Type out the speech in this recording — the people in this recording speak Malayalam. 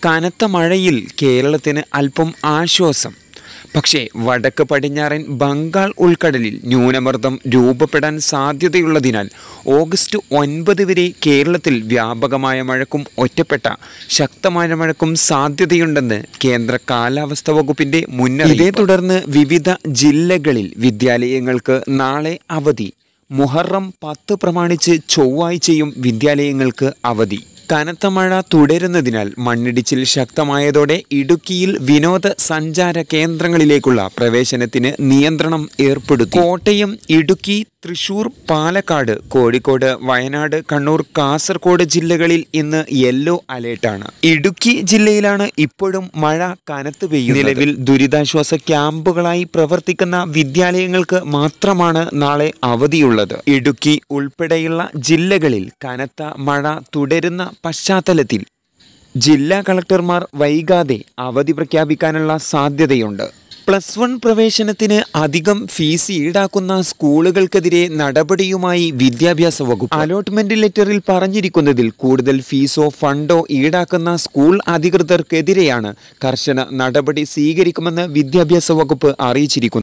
കനത്ത മഴയിൽ കേരളത്തിന് അല്പം ആശ്വാസം പക്ഷേ വടക്ക് പടിഞ്ഞാറൻ ബംഗാൾ ഉൾക്കടലിൽ ന്യൂനമർദ്ദം രൂപപ്പെടാൻ സാധ്യതയുള്ളതിനാൽ ഓഗസ്റ്റ് ഒൻപത് വരെ കേരളത്തിൽ വ്യാപകമായ മഴക്കും ഒറ്റപ്പെട്ട ശക്തമായ മഴക്കും സാധ്യതയുണ്ടെന്ന് കേന്ദ്ര കാലാവസ്ഥാ വകുപ്പിന്റെ മുന്നറിയിപ്പ് ഇതേ തുടർന്ന് വിവിധ ജില്ലകളിൽ വിദ്യാലയങ്ങൾക്ക് നാളെ അവധി മുഹറം പത്ത് പ്രമാണിച്ച് ചൊവ്വാഴ്ചയും വിദ്യാലയങ്ങൾക്ക് അവധി കനത്ത മഴ തുടരുന്നതിനാൽ മണ്ണിടിച്ചിൽ ശക്തമായതോടെ ഇടുക്കിയിൽ വിനോദ സഞ്ചാര കേന്ദ്രങ്ങളിലേക്കുള്ള പ്രവേശനത്തിന് നിയന്ത്രണം ഏർപ്പെടുത്തി കോട്ടയം ഇടുക്കി തൃശൂർ പാലക്കാട് കോഴിക്കോട് വയനാട് കണ്ണൂർ കാസർഗോഡ് ജില്ലകളിൽ ഇന്ന് യെല്ലോ അലേർട്ടാണ് ഇടുക്കി ജില്ലയിലാണ് ഇപ്പോഴും മഴ കനത്ത് പെയ്യുന്നത് നിലവിൽ ദുരിതാശ്വാസ ക്യാമ്പുകളായി പ്രവർത്തിക്കുന്ന വിദ്യാലയങ്ങൾക്ക് മാത്രമാണ് നാളെ അവധിയുള്ളത് ഇടുക്കി ഉൾപ്പെടെയുള്ള ജില്ലകളിൽ കനത്ത മഴ തുടരുന്ന പശ്ചാത്തലത്തിൽ ജില്ലാ കളക്ടർമാർ വൈകാതെ അവധി പ്രഖ്യാപിക്കാനുള്ള സാധ്യതയുണ്ട് പ്ലസ് വൺ പ്രവേശനത്തിന് അധികം ഫീസ് ഈടാക്കുന്ന സ്കൂളുകൾക്കെതിരെ നടപടിയുമായി വിദ്യാഭ്യാസ വകുപ്പ് അലോട്ട്മെന്റ് ലെറ്ററിൽ പറഞ്ഞിരിക്കുന്നതിൽ കൂടുതൽ ഫീസോ ഫണ്ടോ ഈടാക്കുന്ന സ്കൂൾ അധികൃതർക്കെതിരെയാണ് കർശന നടപടി സ്വീകരിക്കുമെന്ന് വിദ്യാഭ്യാസ വകുപ്പ് അറിയിച്ചിരിക്കുന്നത്